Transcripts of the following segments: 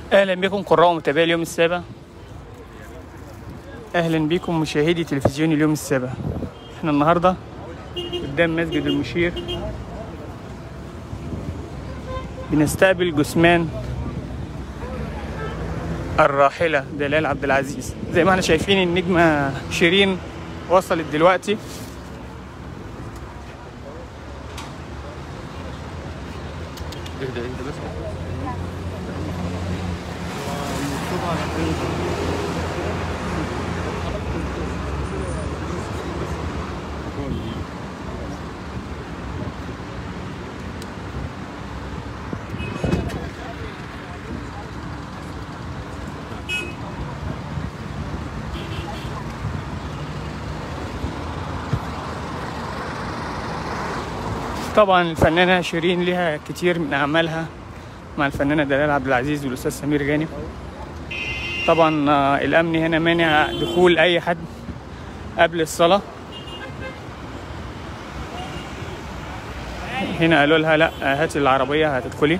اهلا بكم قراء ومتابعي اليوم السابع اهلا بكم مشاهدي تلفزيون اليوم السابع احنا النهارده قدام مسجد المشير بنستقبل جثمان الراحلة دلال عبد العزيز زي ما احنا شايفين النجمة شيرين وصلت دلوقتي اهدى اهدى بس طبعا الفنانة شيرين لها كتير من أعمالها مع الفنانة دلال عبد العزيز والأستاذ سمير غانم طبعا آه، الأمن هنا مانع دخول أي حد قبل الصلاة هنا قالوا لها لا هاتي العربية هتدخلي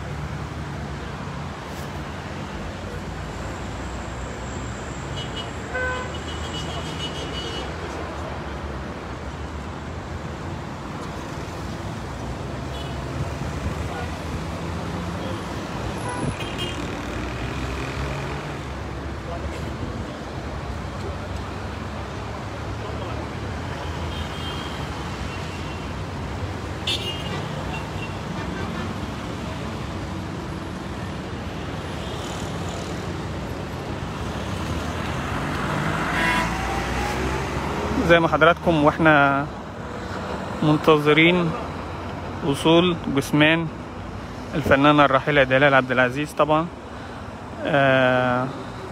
زي ما حضراتكم واحنا منتظرين وصول جثمان الفنانة الراحلة دلال عبد العزيز طبعا آه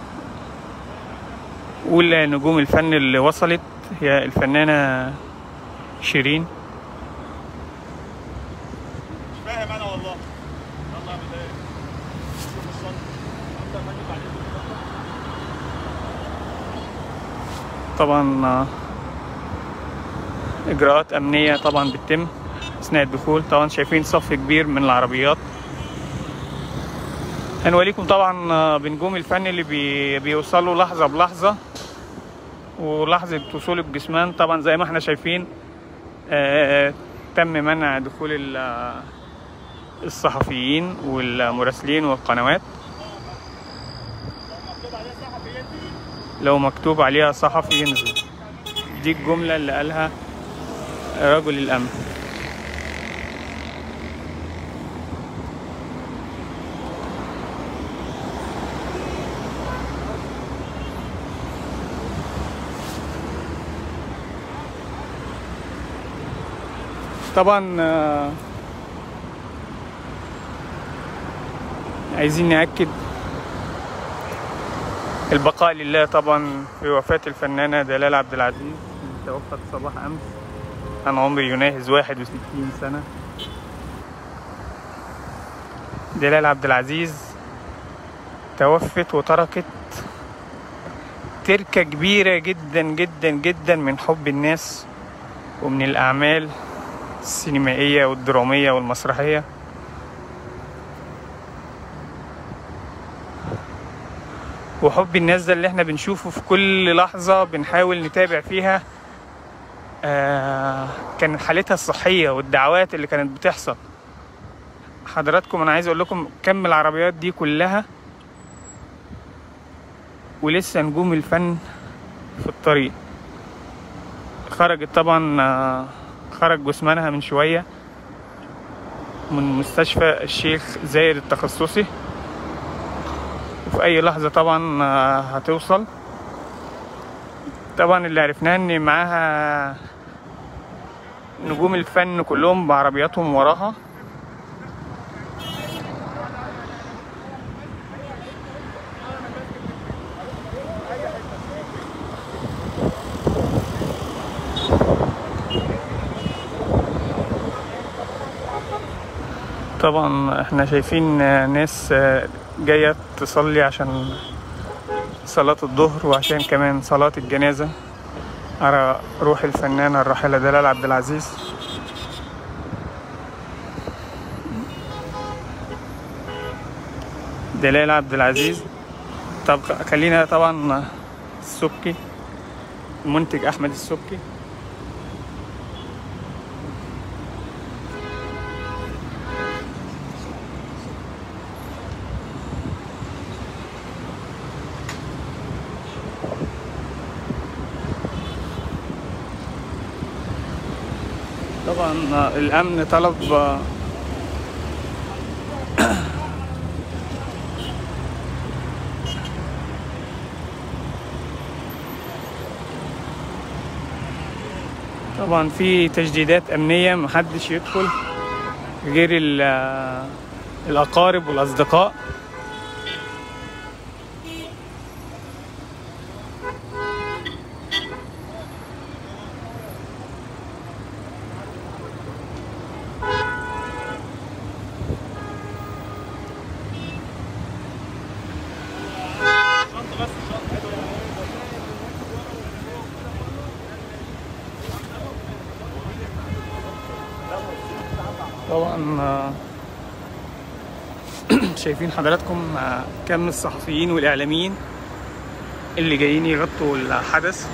والنجوم الفن اللي وصلت هي الفنانة شيرين مش فاهم انا والله يلا اعمل ايه شوف الصلاة. أبدأ أجيب عليكم. طبعا آه، اجراءات امنيه طبعا بتتم اثناء الدخول طبعا شايفين صف كبير من العربيات هنوريكم طبعا آه، بنجوم الفن اللي بي بيوصلوا لحظه بلحظه ولحظه وصول الجسمان طبعا زي ما احنا شايفين آه، تم منع دخول ال- آه، الصحفيين والمراسلين والقنوات لو مكتوب عليها صحفي ينزل دي الجملة اللي قالها رجل الأمن طبعا آه، عايزين نأكد البقاء لله طبعا في وفاة الفنانة دلال عبد العزيز اللي توفت صباح أمس عن عمر يناهز 61 سنة دلال عبد العزيز توفت وتركت تركة كبيرة جدا جدا جدا من حب الناس ومن الأعمال السينمائية والدرامية والمسرحية وحب الناس ده اللي احنا بنشوفه في كل لحظة بنحاول نتابع فيها آه كان حالتها الصحية والدعوات اللي كانت بتحصل حضراتكم انا عايز اقول لكم كم العربيات دي كلها ولسه نجوم الفن في الطريق خرجت طبعا آه خرج جثمانها من شوية من مستشفى الشيخ زايد التخصصي وفي اي لحظه طبعا آه، هتوصل طبعا اللي عرفناه ان معاها نجوم الفن كلهم بعربياتهم وراها طبعا احنا شايفين آه، ناس آه، جاية تصلي عشان صلاة الظهر وعشان كمان صلاة الجنازة على روح الفنانة الراحلة دلال عبد العزيز دلال عبد العزيز طب خلينا طبعا السبكي المنتج احمد السبكي طبعا الامن طلب طبعا في تجديدات امنيه محدش يدخل غير ال- الاقارب والاصدقاء شنطه بس شنطه طبعا آه، شايفين حضراتكم آه، كم الصحفيين والاعلاميين اللي جايين يغطوا الحدث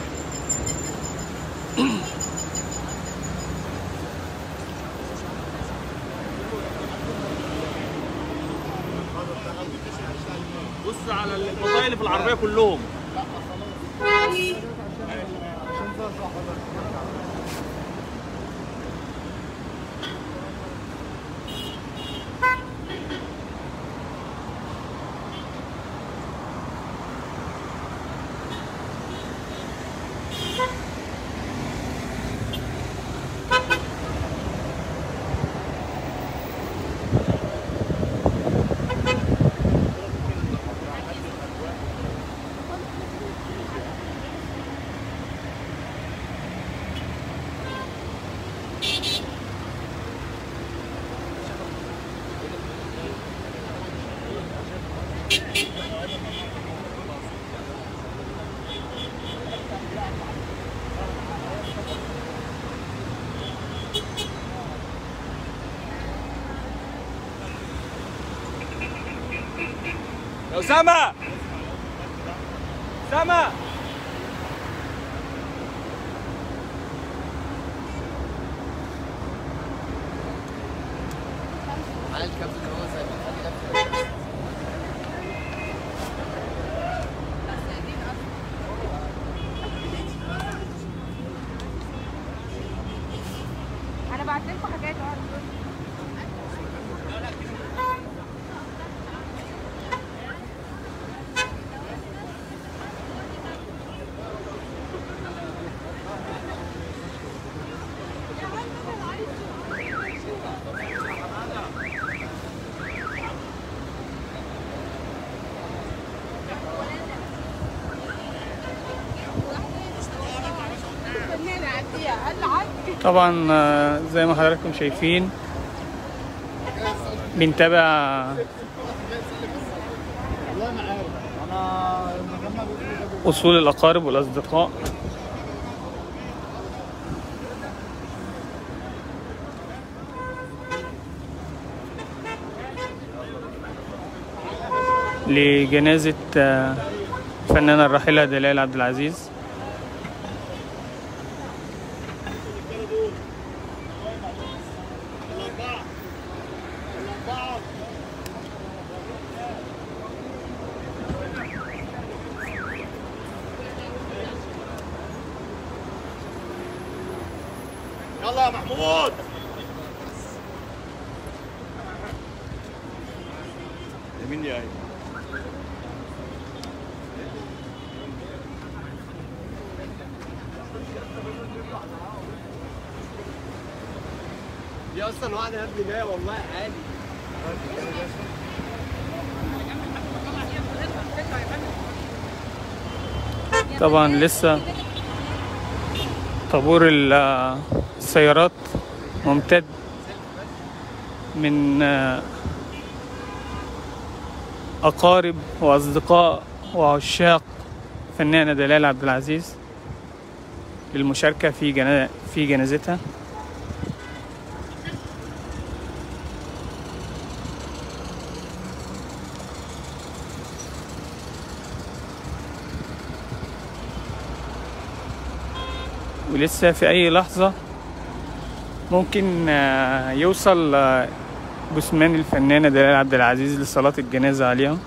بص على البضايع اللي في العربيه كلهم يا اسامه اسامه على الكابتن اللي هو زي ما خلي نفسه انا بعت لكم حاجات اهو فنانة عديها هلا عدي طبعا آه، زي ما حضراتكم شايفين بنتابع وصول الأقارب والأصدقاء لجنازة آه، الفنانة الراحلة دلال عبد العزيز يلا يا محمود مين يا ايمن دي اصلا واحده يا ابني جايه والله عادي طبعا لسه طابور ال- السيارات ممتد من آه، أقارب وأصدقاء وعشاق فنانة دلال عبد العزيز للمشاركة في جنا... في جنازتها ولسه في اي لحظة ممكن آه، يوصل آه، جثمان الفنانة دلال عبد العزيز لصلاة الجنازة عليها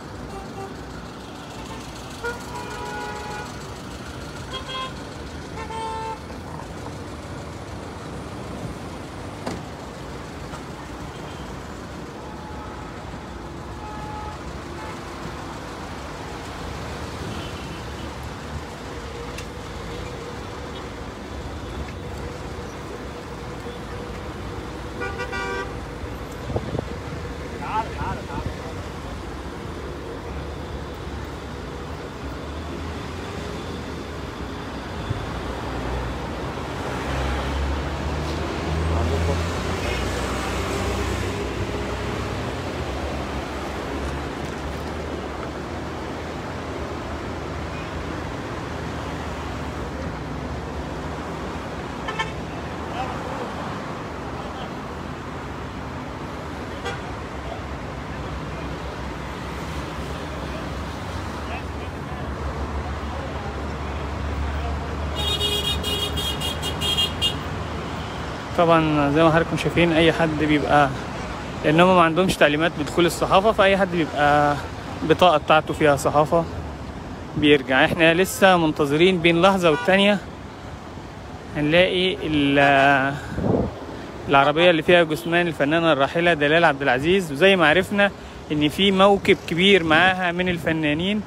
طبعا زي ما حضراتكم شايفين اي حد بيبقى لانهم ما عندهمش تعليمات بدخول الصحافة فاي حد بيبقى البطاقة بتاعته فيها صحافة بيرجع احنا لسه منتظرين بين لحظة والتانية هنلاقي ال- العربية اللي فيها جثمان الفنانة الراحلة دلال عبد العزيز وزي ما عرفنا ان في موكب كبير معاها من الفنانين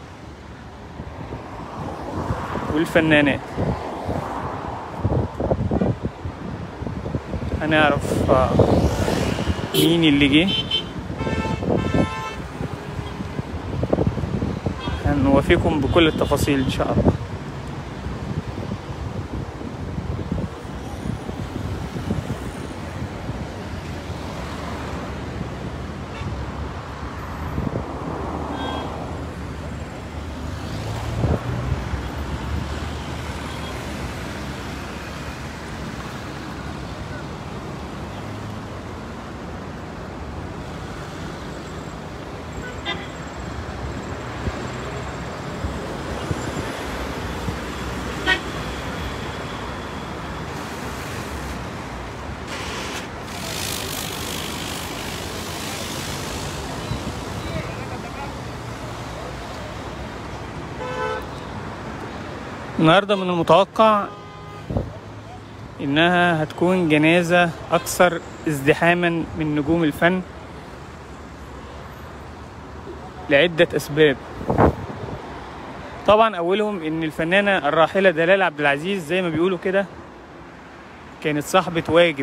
والفنانات هنعرف آه، مين اللي جه هنوافيكم بكل التفاصيل ان شاء الله النهارده من المتوقع انها هتكون جنازة اكثر ازدحاما من نجوم الفن لعدة اسباب طبعا اولهم ان الفنانة الراحلة دلال عبد العزيز زي ما بيقولوا كده كانت صاحبة واجب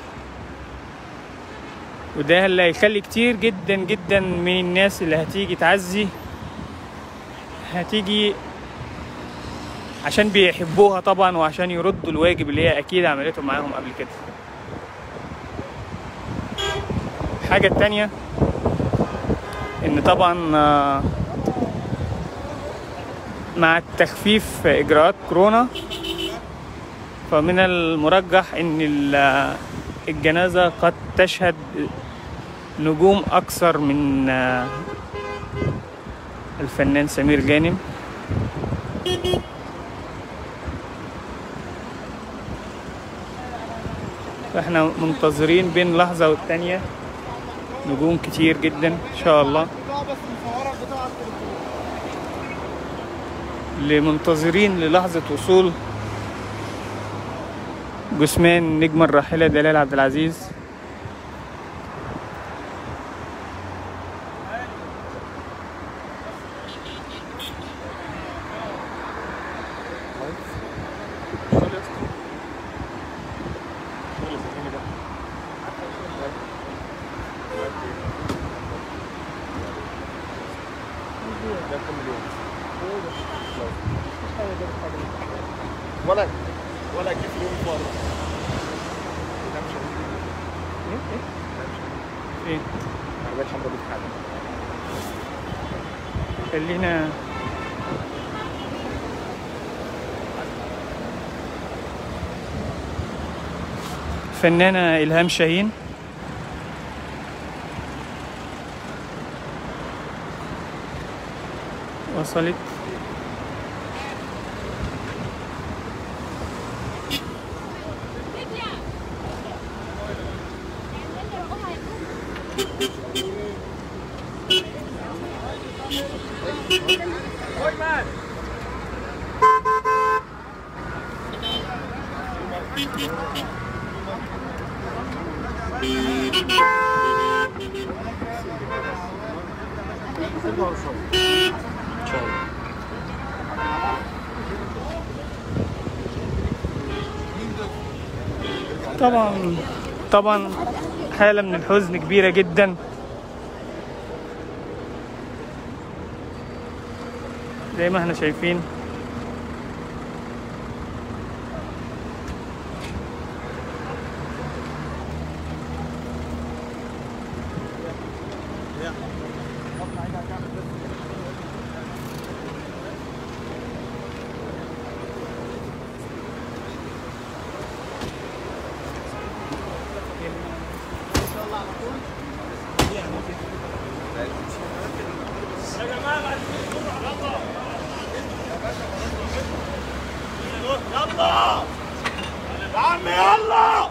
وده اللي هيخلي كتير جدا جدا من الناس اللي هتيجي تعزي هتيجي عشان بيحبوها طبعا وعشان يردوا الواجب اللي هي اكيد عملته معاهم قبل كده الحاجة التانية ان طبعا آه، مع التخفيف اجراءات كورونا فمن المرجح ان ال- الجنازة قد تشهد نجوم اكثر من آه، الفنان سمير غانم فاحنا منتظرين بين لحظة والتانية نجوم كتير جدا ان شاء الله اللي منتظرين للحظة وصول جثمان نجم الراحلة دلال عبد العزيز ولا ولا اجيب يوم فار ايه العربيه الحمراء دي في حاجه خلينا فنانة إلهام شاهين وصلت طبعا طبعا حالة من الحزن كبيرة جدا زي ما احنا شايفين يلا يا عم يلا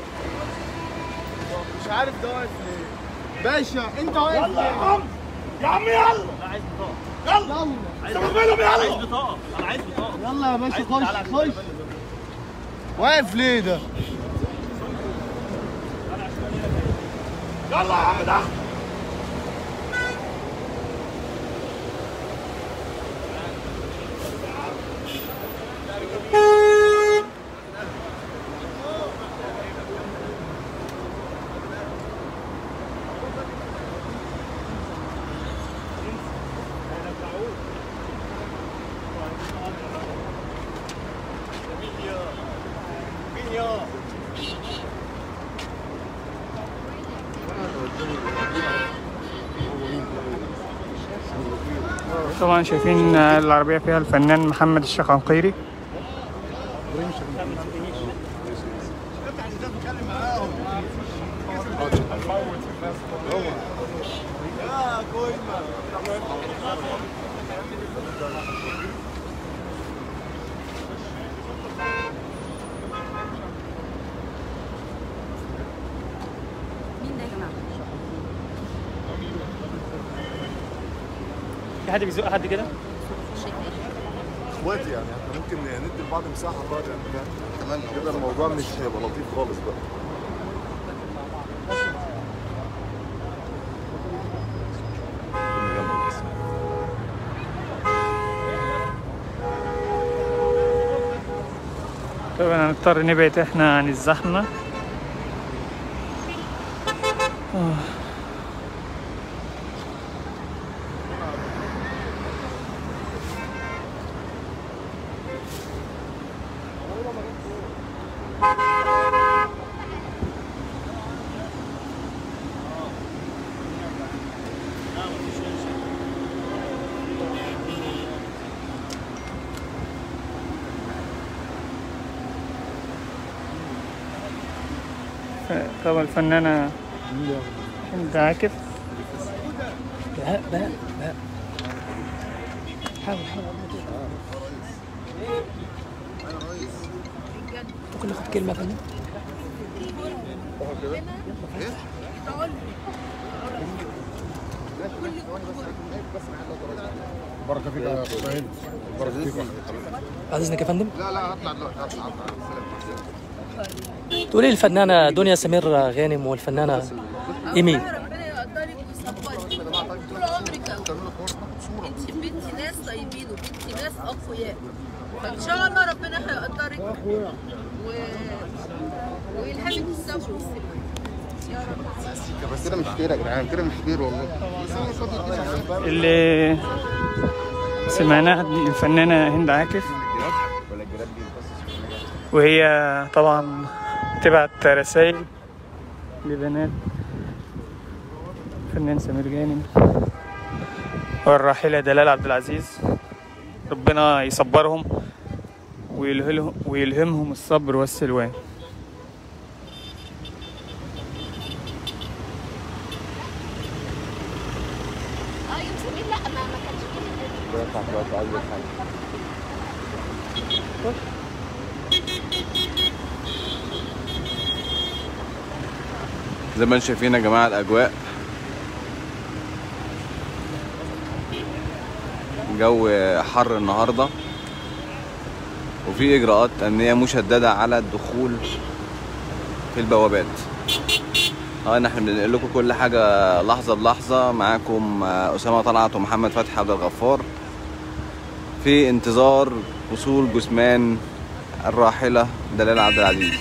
مش عارف ده واقف ليه باشا انت واقف يلا يا ليه؟ عم يا عم يلا يلا يلا سيبك منهم يلا يلا يا باشا خش خش واقف ليه ده؟ يلا يا عم ده مين يا طبعا شايفين العربية فيها الفنان محمد الشقنقيري مين ده يا جماعه؟ في حد بيزق حد كده؟ اخواتي يعني احنا ممكن ندي لبعض مساحه طبعا يعني كمان كده الموضوع مش هيبقى لطيف خالص بقى طبعا هنضطر نبعد احنا عن الزحمة آه. طبعا الفنانة هند عاكف بهاء بهاء بهاء حاول حاول ممكن ناخد كلمة يا فندم بركه فيك يا اسماعيل بركه فيك بعد اذنك يا فندم لا لا اطلع دلوقتي اطلع اطلع تقولي الفنانة دنيا سمير غانم والفنانة ايمي ربنا يقدرك ويصبرك طول عمرك انت بنتي ناس طيبين وبنتي ناس اقوياء فان شاء الله ربنا هيقدرك و... ويلهمك الصبر والسلام يا رب بس كده مش خير يا جدعان كده مش خير والله اللي سمعناها دي الفنانة هند عاكف وهي طبعا تبعت رسائل لبنات الفنان سمير غانم والراحلة دلال عبد العزيز ربنا يصبرهم ويلهلهم ويلهمهم الصبر والسلوان زي ما انتم شايفين يا جماعه الاجواء جو حر النهارده وفي اجراءات امنيه مشدده على الدخول في البوابات اه إن احنا بننقل لكم كل حاجه لحظه بلحظه معاكم آه، اسامه طلعت ومحمد فتحي عبد الغفار في انتظار وصول جثمان الراحله دلال عبد العزيز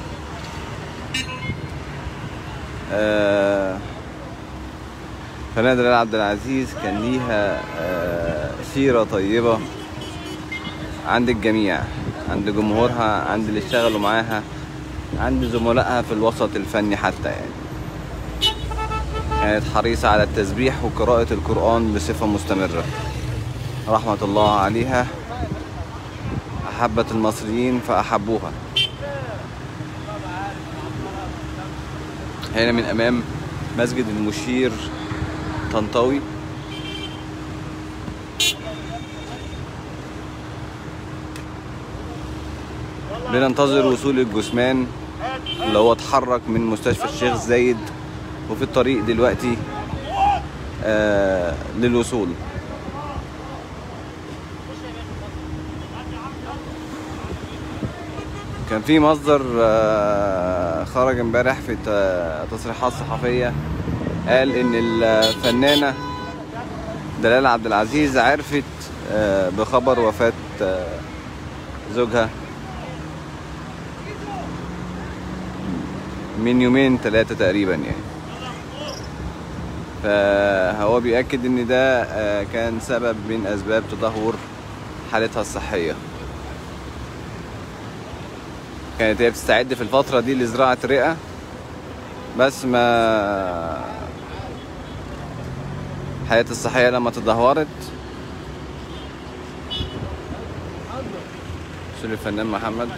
آه فنانة دلال عبد العزيز كان ليها آه سيرة طيبة عند الجميع عند جمهورها عند اللي اشتغلوا معاها عند زملائها في الوسط الفني حتى يعني كانت حريصة على التسبيح وقراءة القرآن بصفة مستمرة رحمة الله عليها أحبت المصريين فأحبوها هنا من أمام مسجد المشير طنطاوي بننتظر وصول الجثمان اللي هو اتحرك من مستشفى الشيخ زايد وفي الطريق دلوقتي آه للوصول كان في مصدر آه، خرج امبارح في ت- تصريحات صحفية قال ان الفنانة دلال عبد العزيز عرفت آه، بخبر وفاة آه، زوجها من يومين ثلاثة تقريبا يعني فهو بيأكد ان ده آه، كان سبب من اسباب تدهور حالتها الصحية كانت هي بتستعد في الفترة دي لزراعة رئة بس ما حياتها الصحية لما تدهورت شو الفنان محمد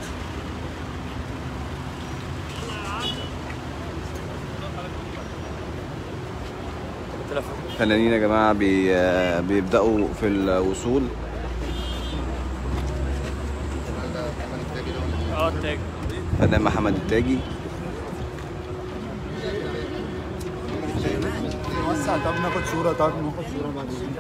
فنانين يا جماعة بي بيبدأوا في الوصول اه التاج فنان محمد التاجي نوسع طب ناخد صورة طب ناخد صورة بعدين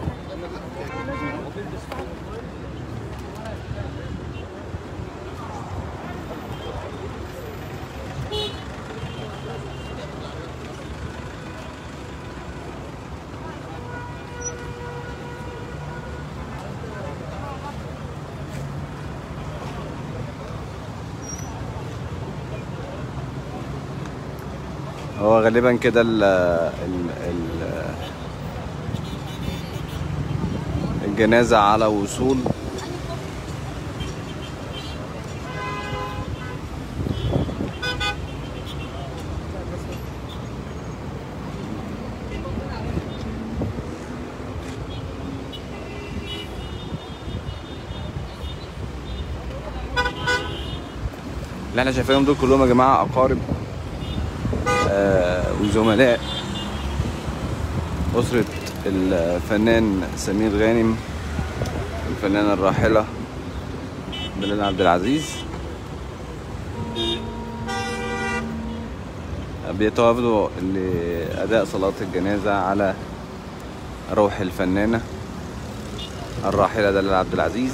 هو غالبا كده ال ال ال الجنازة على وصول اللي احنا شايفينهم دول كلهم يا جماعة أقارب آه، وزملاء أسرة الفنان سمير غانم الفنانة الراحلة دلال عبد العزيز بيتوافدوا لأداء صلاة الجنازة على روح الفنانة الراحلة دلال عبد العزيز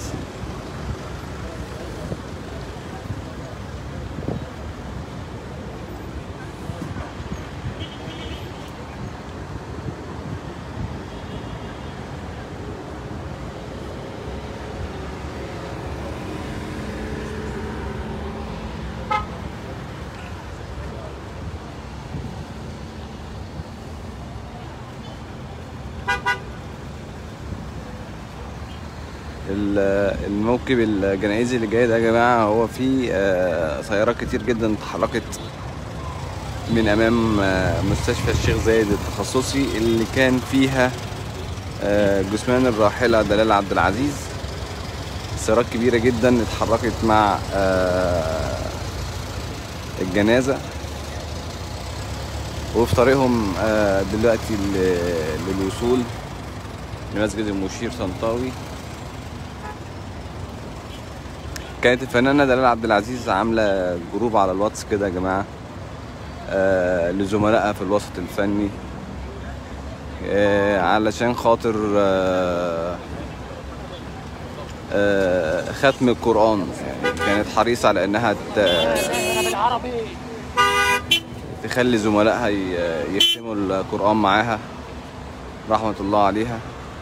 ال- الموكب الجنائزي اللي جاي ده يا جماعة هو في آه، سيارات كتير جدا اتحركت من أمام آه، مستشفى الشيخ زايد التخصصي اللي كان فيها آه، جثمان الراحلة دلال عبد العزيز سيارات كبيرة جدا اتحركت مع آه، الجنازة وفي طريقهم آه، دلوقتي ل- للوصول لمسجد المشير طنطاوي كانت الفنانة دلال عبد العزيز عاملة جروب على الواتس كده يا جماعة آه لزملائها في الوسط الفني آه علشان خاطر آه آه، ختم القرآن يعني كانت حريصة على إنها ت- تخلي زملائها ي- يختموا القرآن معاها رحمة الله عليها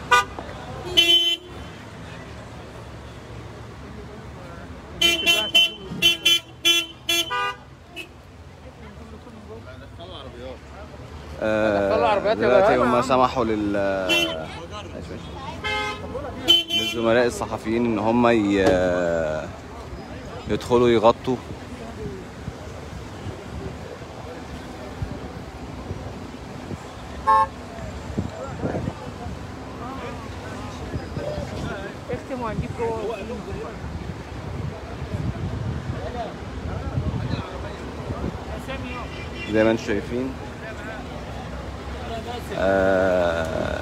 آه، دلوقتي هم سمحوا لل ماشي، ماشي. للزملاء الصحفيين ان هم ي... يدخلوا يغطوا زي ما انتم شايفين آه،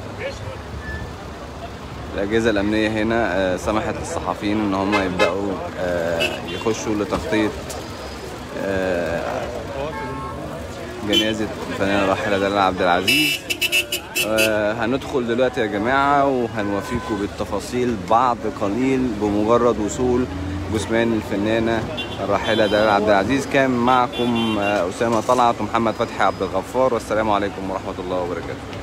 الأجهزة الأمنية هنا آه، سمحت للصحفيين إن هم يبدأوا آه، يخشوا لتغطية آه، جنازة الفنانة الراحلة دلال عبد العزيز آه، هندخل دلوقتي يا جماعة وهنوافيكم بالتفاصيل بعد قليل بمجرد وصول جثمان الفنانة الراحلة دلال عبد العزيز كان معكم آه، أسامة طلعت ومحمد فتحي عبد الغفار والسلام عليكم ورحمة الله وبركاته